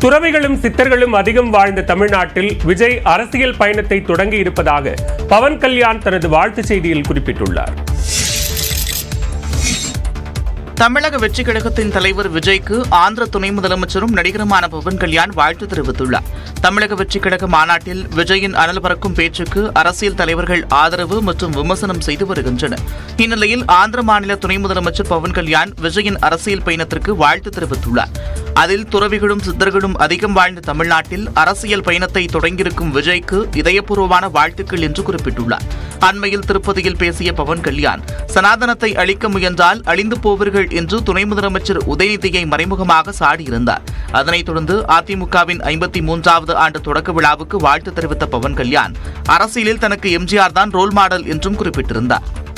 துறவிகளும் சித்தர்களும் அதிகம் வாழ்ந்த தமிழ்நாட்டில் விஜய் அரசியல் பயணத்தை தொடங்கி இருப்பதாக பவன் கல்யாண் தனது வாழ்த்துச் செய்தியில் குறிப்பிட்டுள்ளார் தமிழக வெற்றி கழகத்தின் தலைவர் விஜய்க்கு ஆந்திர துணை முதலமைச்சரும் நடிகருமான பவன் கல்யாண் வாழ்த்து தெரிவித்துள்ளார் தமிழக வெற்றி கழக மாநாட்டில் விஜயின் அனல் பறக்கும் பேச்சுக்கு அரசியல் தலைவர்கள் ஆதரவு மற்றும் விமர்சனம் செய்து வருகின்றனர் இந்நிலையில் ஆந்திர மாநில துணை முதலமைச்சர் பவன் கல்யாண் விஜயின் அரசியல் பயணத்திற்கு வாழ்த்து தெரிவித்துள்ளார் அதில் துறவிகளும் சித்தர்களும் அதிகம் வாழ்ந்த தமிழ்நாட்டில் அரசியல் பயணத்தை தொடங்கியிருக்கும் விஜய்க்கு இதயபூர்வமான வாழ்த்துக்கள் என்று குறிப்பிட்டுள்ளார் அண்மையில் திருப்பதியில் பேசிய பவன் கல்யாண் சனாதனத்தை அழிக்க முயன்றால் அழிந்து போவீர்கள் என்று துணை முதலமைச்சர் உதயநிதியை மறைமுகமாக சாடியிருந்தார் அதனைத் தொடர்ந்து அதிமுகவின் ஐம்பத்தி மூன்றாவது ஆண்டு தொடக்க விழாவுக்கு வாழ்த்து தெரிவித்த பவன் கல்யாண் அரசியலில் தனக்கு எம்ஜிஆர் தான் ரோல் மாடல் என்றும் குறிப்பிட்டிருந்தார்